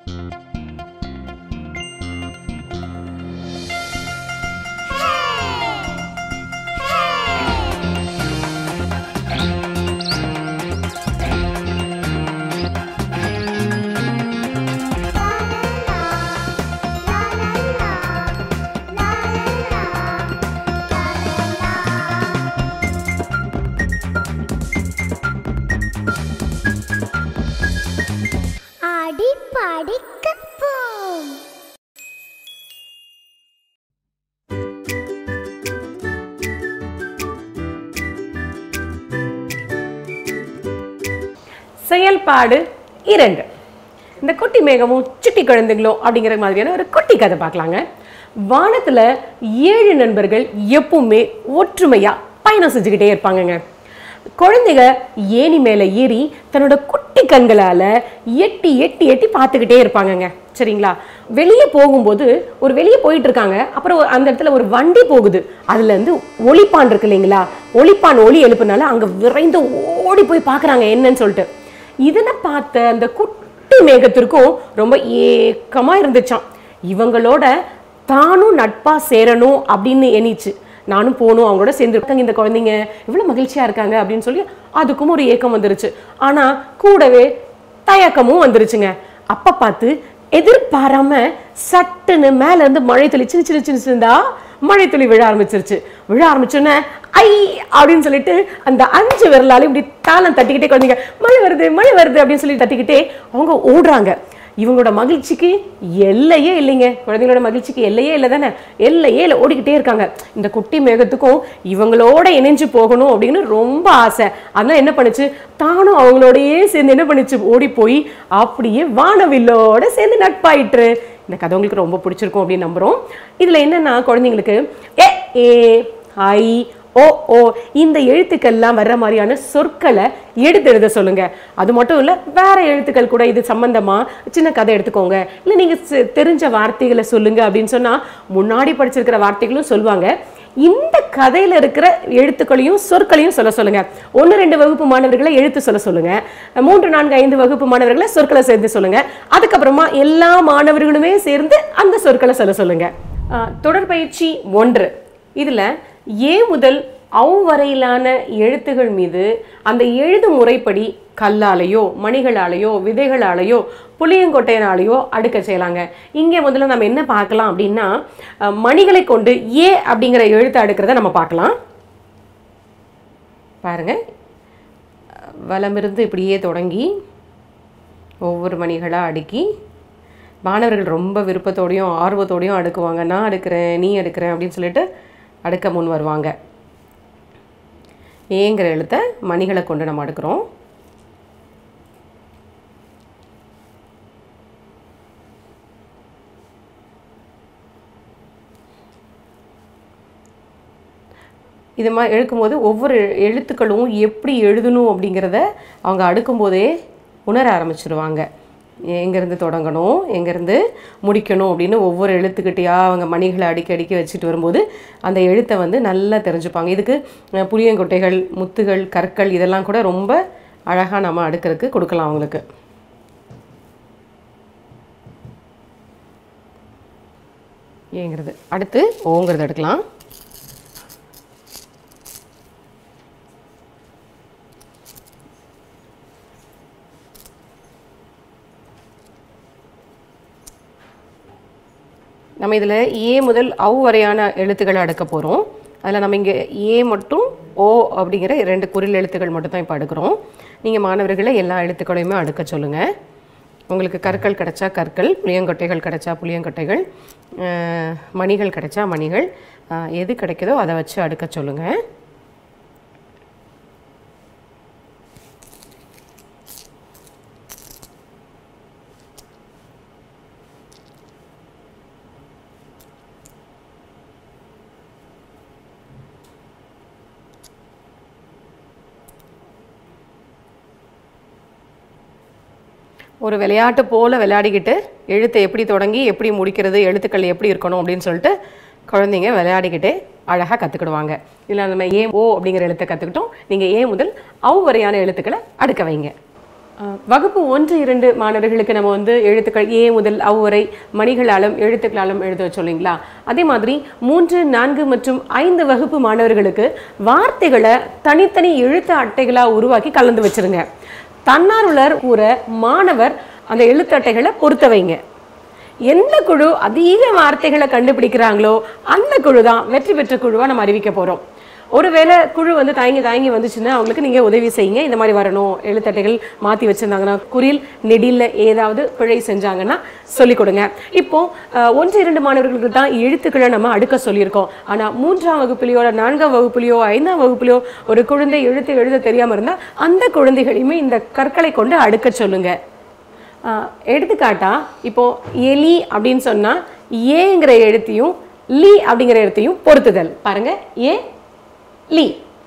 ஆடி பாடி கற்போம் செயல்பாடு இரண்டு இந்த குட்டி மேகமும் சுட்டி குழந்தைங்களும் அப்படிங்கிற மாதிரியான ஒரு குட்டி கதை பார்க்கலாங்க வானத்துல ஏழு நண்பர்கள் எப்பவுமே ஒற்றுமையா பயணம் செஞ்சுக்கிட்டே இருப்பாங்கங்க குழந்தைங்க ஏணி மேல ஏறி தன்னோட குட்டி கண்களால எட்டி எட்டி எட்டி பார்த்துக்கிட்டே இருப்பாங்கங்க சரிங்களா வெளியே போகும்போது ஒரு வெளியே போயிட்டு இருக்காங்க அப்புறம் ஒரு- அந்த இடத்துல ஒரு வண்டி போகுது அதுல இருந்து ஒளிப்பான் இருக்கு இல்லைங்களா ஒளிப்பான் ஒளி எழுப்புனால அங்க விரைந்து ஓடி போய் பார்க்கறாங்க என்னன்னு சொல்லிட்டு இதனை பார்த்த அந்த குட்டி மேகத்திற்கும் ரொம்ப ஏக்கமா இருந்துச்சாம் இவங்களோட தானும் நட்பா சேரணும் அப்படின்னு எண்ணிச்சு நானும் போகணும் அவங்களோட சேர்ந்து இருக்காங்க இந்த குழந்தைங்க இவ்வளோ மகிழ்ச்சியா இருக்காங்க அப்படின்னு சொல்லி அதுக்கும் ஒரு ஏக்கம் வந்துருச்சு ஆனா கூடவே தயக்கமும் வந்துருச்சுங்க அப்ப பார்த்து எதிர்பாராம சட்டுன்னு மேல இருந்து மழை துளி சின்ன சின்ன சின்ன சின்னதா மழை துளி விழ ஆரம்பிச்சிருச்சு விழ ஆரம்பிச்சோன்னே ஐ அப்படின்னு சொல்லிட்டு அந்த அஞ்சு விரலால இப்படி தாளம் தட்டிக்கிட்டே குழந்தைங்க மழை வருது மழை வருது அப்படின்னு சொல்லி தட்டிக்கிட்டே அவங்க ஓடுறாங்க இவங்களோட மகிழ்ச்சிக்கு எல்லையே இல்லைங்க குழந்தைங்களோட மகிழ்ச்சிக்கு எல்லையே இல்லை தானே எல்லையே இல்லை ஓடிக்கிட்டே இருக்காங்க இந்த குட்டி மேகத்துக்கும் இவங்களோட இணைஞ்சு போகணும் அப்படின்னு ரொம்ப ஆசை அதான் என்ன பண்ணுச்சு தானும் அவங்களோடயே சேர்ந்து என்ன பண்ணுச்சு ஓடி போய் அப்படியே வானவில்லோட சேர்ந்து நட்பாயிற்று இந்த கதை உங்களுக்கு ரொம்ப பிடிச்சிருக்கும் அப்படின்னு நம்புறோம் இதுல என்னன்னா குழந்தைங்களுக்கு ஏ ஏ ஐ ஓ ஓ இந்த எழுத்துக்கள்லாம் வர்ற மாதிரியான சொற்களை எடுத்து எழுத சொல்லுங்க அது மட்டும் இல்ல வேற எழுத்துக்கள் கூட இது சம்பந்தமா சின்ன கதை எடுத்துக்கோங்க இல்ல நீங்க செ- தெரிஞ்ச வார்த்தைகளை சொல்லுங்க அப்படின்னு சொன்னா முன்னாடி படிச்சிருக்கிற வார்த்தைகளும் சொல்லுவாங்க இந்த கதையில இருக்கிற எழுத்துக்களையும் சொற்களையும் சொல்ல சொல்லுங்க ஒன்று ரெண்டு வகுப்பு மாணவர்களை எழுத்து சொல்ல சொல்லுங்க மூன்று நான்கு ஐந்து வகுப்பு மாணவர்களை சொற்களை சேர்ந்து சொல்லுங்க அதுக்கப்புறமா எல்லா மாணவர்களுமே சேர்ந்து அந்த சொற்களை சொல்ல சொல்லுங்க ஆஹ், தொடர்பயிற்சி ஒன்று இதுல ஏ முதல் அவ் வரையிலான எழுத்துகள் மீது அந்த எழுது முறைப்படி கல்லாலேயோ மணிகளாலேயோ விதைகளாலேயோ புளியங்கொட்டையினாலேயோ அடுக்க செய்யலாங்க இங்கே முதல்ல நம்ம என்ன பார்க்கலாம் அப்படின்னா அஹ், மணிகளை கொண்டு ஏ அப்படிங்கிற எழுத்து அடுக்கிறத நம்ம பார்க்கலாம் பாருங்க அஹ், வலமிருந்து இப்படியே தொடங்கி ஒவ்வொரு மணிகளாக அடுக்கி மாணவர்கள் ரொம்ப விருப்பத்தோடையும் ஆர்வத்தோடையும் அடுக்குவாங்க நான் அடுக்கிறேன் நீ அடுக்கிறேன் அப்படின்னு சொல்லிட்டு அடுக்க முன் வருவாங்க ஏங்கிற எழுத்தை மணிகளை கொண்டு நம்ம அடுக்கிறோம் இது மாதிரி எழுக்கும்போது ஒவ்வொரு எழுத்துக்களும் எப்படி எழுதணும் அப்படிங்கிறத அவங்க அடுக்கும்போதே உணர ஆரம்பிச்சிருவாங்க எங்கேருந்து தொடங்கணும் எங்கேருந்து முடிக்கணும் அப்படின்னு ஒவ்வொரு எழுத்துக்கிட்டையா அவங்க மணிகளை அடிக்கி அடிக்கி வச்சுட்டு வரும்போது அந்த எழுத்தை வந்து நல்லா தெரிஞ்சுப்பாங்க இதுக்கு அஹ், புளியங்கொட்டைகள் முத்துகள் கற்கள் இதெல்லாம் கூட ரொம்ப அழகாக நம்ம அடுக்கிறதுக்கு கொடுக்கலாம் அவங்களுக்கு ஏங்கிறது அடுத்து ஓங்கிறது எடுக்கலாம் நம்ம இதில் ஏ முதல் அவ் வரையான எழுத்துக்களை அடுக்க போகிறோம் அதில் நம்ம இங்கே ஏ மட்டும் ஓ அப்படிங்கிற ரெண்டு குறில் எழுத்துக்கள் மட்டும் தான் இப்போ அடுக்கிறோம் நீங்கள் மாணவர்களை எல்லா எழுத்துக்களையுமே அடுக்க சொல்லுங்கள் உங்களுக்கு கற்கள் கிடைச்சா கற்கள் புளியங்கொட்டைகள் கிடைச்சா புளியங்கொட்டைகள் அஹ், மணிகள் கிடைச்சா மணிகள் அஹ், எது கிடைக்குதோ அதை வச்சு அடுக்க சொல்லுங்கள் ஒரு விளையாட்டு போல் விளையாடிக்கிட்டு எழுத்தை எப்படி தொடங்கி எப்படி முடிக்கிறது எழுத்துக்கள் எப்படி இருக்கணும் அப்படின்னு சொல்லிட்டு குழந்தைங்க விளையாடிக்கிட்டே அழகாக கற்றுக்கிடுவாங்க இதில் நம்ம ஏ ஓ அப்படிங்கிற எழுத்தை கற்றுக்கிட்டோம் நீங்கள் ஏ முதல் அவ் வரையான எழுத்துக்களை அடுக்க வைங்க அஹ், வகுப்பு ஒன்று இரண்டு மாணவர்களுக்கு நம்ம வந்து எழுத்துக்கள் ஏ முதல் அவ் வரை மணிகளாலும் எழுத்துக்களாலும் எழுத சொல்லிங்களா அதே மாதிரி மூன்று நான்கு மற்றும் ஐந்து வகுப்பு மாணவர்களுக்கு வார்த்தைகளை தனித்தனி எழுத்து அட்டைகளாக உருவாக்கி கலந்து வச்சிருங்க தன்னார்வலர் கூற மாணவர் அந்த எழுத்து அட்டைகளை பொருத்த வைங்க எந்த குழு அதிக வார்த்தைகளை கண்டுபிடிக்கிறாங்களோ அந்த குழு தான் வெற்றி பெற்ற குழுவாக நம்ம அறிவிக்க போகிறோம் ஒருவேளை குழு வந்து தயங்கி தயங்கி வந்துச்சுன்னா அவங்களுக்கு நீங்கள் உதவி செய்யுங்க இந்த மாதிரி வரணும் எழுத்தட்டைகள் மாற்றி வச்சுருந்தாங்கன்னா குறில் நெடியில் ஏதாவது பிழை செஞ்சாங்கன்னா சொல்லிக் கொடுங்க இப்போ அஹ், ஒன்று இரண்டு மாணவர்களுக்கு தான் எழுத்துக்களை நம்ம அடுக்க சொல்லியிருக்கோம் ஆனால் மூன்றாம் வகுப்புலையோ இல்லை நான்காம் வகுப்புலையோ ஐந்தாம் வகுப்புலையோ ஒரு குழந்தை எழுத்து எழுத தெரியாமல் இருந்தால் அந்த குழந்தைகளையுமே இந்த கற்களை கொண்டு அடுக்க சொல்லுங்க ஆஹ் எடுத்துக்காட்டா இப்போ எலி அப்படின்னு சொன்னா ஏங்கிற எழுத்தையும் லி அப்படிங்கிற எழுத்தையும் பொருத்துதல் பாருங்க ஏ லி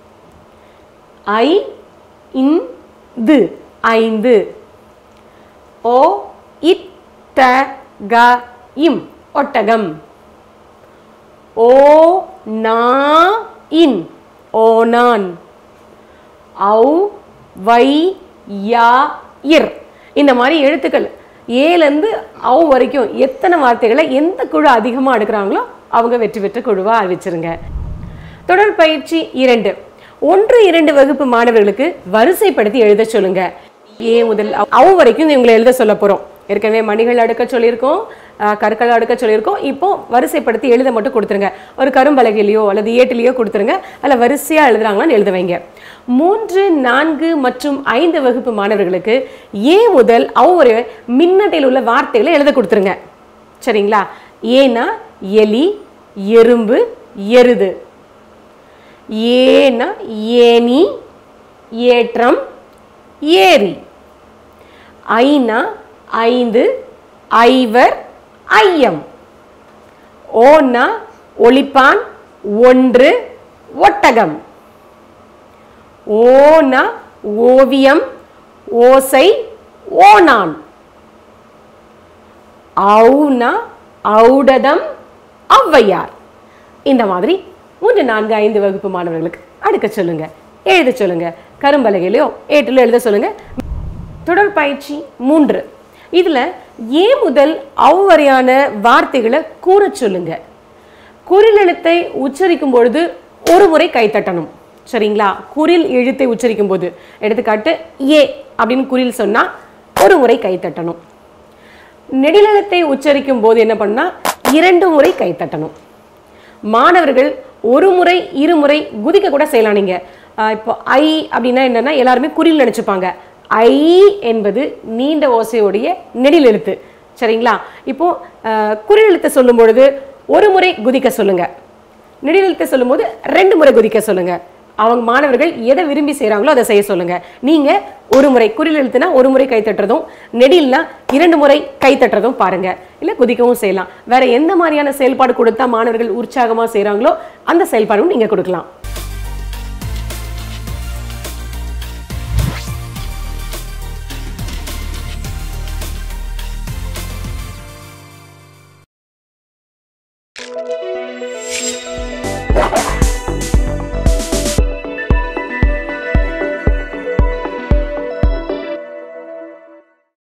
ஐ இன் து ஐந்து ஓ இட் ட க இம் ஒட்டகம் ஓ நா இன் ஓனான் ஔ வை யா இர் இந்த மாதிரி எழுத்துக்கள் ஏலேருந்து அவ் வரைக்கும் எத்தனை வார்த்தைகளை எந்த குழு அதிகமாக எடுக்கிறாங்களோ அவங்க வெற்றி பெற்ற குழுவாக அறிவிச்சிருங்க தொடர் பயிற்சி இரண்டு ஒன்று இரண்டு வகுப்பு மாணவர்களுக்கு வரிசைப்படுத்தி எழுத சொல்லுங்க ஏ முதல் அவ் அவ் வரைக்கும் இவங்களை எழுத சொல்ல போறோம் ஏற்கனவே மணிகள் அடுக்க சொல்லியிருக்கோம் அஹ், கற்கள் அடுக்க சொல்லியிருக்கோம் இப்போ வரிசைப்படுத்தி எழுத மட்டும் கொடுத்துருங்க ஒரு கரும்பலகையிலையோ அல்லது ஏட்டிலையோ கொடுத்துருங்க அதில் வரிசையாக எழுதுறாங்களான்னு எழுத வைங்க மூன்று நான்கு மற்றும் ஐந்து வகுப்பு மாணவர்களுக்கு ஏ முதல் அவ் வரை மின்னட்டையில் உள்ள வார்த்தைகளை எழுத கொடுத்துருங்க சரிங்களா ஏனா எலி எறும்பு எருது ஏனா ஏனி ஏற்றம் ஏரி ஐனா ஐந்து ஐவர் ஐயம் ஓனா ஒளிப்பான் ஒன்று ஒட்டகம் ஓனா ஓவியம் ஓசை ஓனான் ஔனா ஔடதம் ஔவையார் இந்த மாதிரி மூன்று நான்கு ஐந்து வகுப்பு மாணவர்களுக்கு அடுக்க சொல்லுங்க எழுத சொல்லுங்க கரும்பலகையிலையோ ஏட்டிலோ எழுத சொல்லுங்க தொடர் பயிற்சி மூன்று இதுல ஏ முதல் அவ் வரையான வார்த்தைகளை கூற சொல்லுங்க குறில் எழுத்தை உச்சரிக்கும் பொழுது ஒரு முறை கைத்தட்டணும் சரிங்களா குறில் எழுத்தை உச்சரிக்கும் போது எடுத்துக்காட்டு ஏ அப்படின்னு குறில் சொன்னா ஒரு முறை கைத்தட்டணும் நெடிலகத்தை உச்சரிக்கும் போது என்ன பண்ணா இரண்டு முறை கைத்தட்டணும் மாணவர்கள் ஒரு முறை இருமுறை குதிக்க கூட செய்யலாம் நீங்க ஆஹ் இப்போ ஐ அப்படின்னா என்னன்னா எல்லாருமே குறில் நினைச்சுப்பாங்க ஐ என்பது நீண்ட ஓசையுடைய நெடில் எழுத்து சரிங்களா இப்போ ஆஹ் குறில் எழுத்தை சொல்லும் பொழுது ஒரு முறை குதிக்க சொல்லுங்க நெடில் எழுத்தை சொல்லும்போது ரெண்டு முறை குதிக்க சொல்லுங்க அவங்க மாணவர்கள் எதை விரும்பி செய்றாங்களோ அதை செய்ய சொல்லுங்க நீங்க ஒரு முறை குறில் எழுத்துனா ஒரு முறை கை தட்டுறதும் நெடில்னா இரண்டு முறை கை தட்டுறதும் பாருங்க இல்ல குதிக்கவும் செய்யலாம் வேற எந்த மாதிரியான செயல்பாடு கொடுத்தா மாணவர்கள் உற்சாகமா செய்றாங்களோ அந்த செயல்பாடும் நீங்க கொடுக்கலாம் Thank you.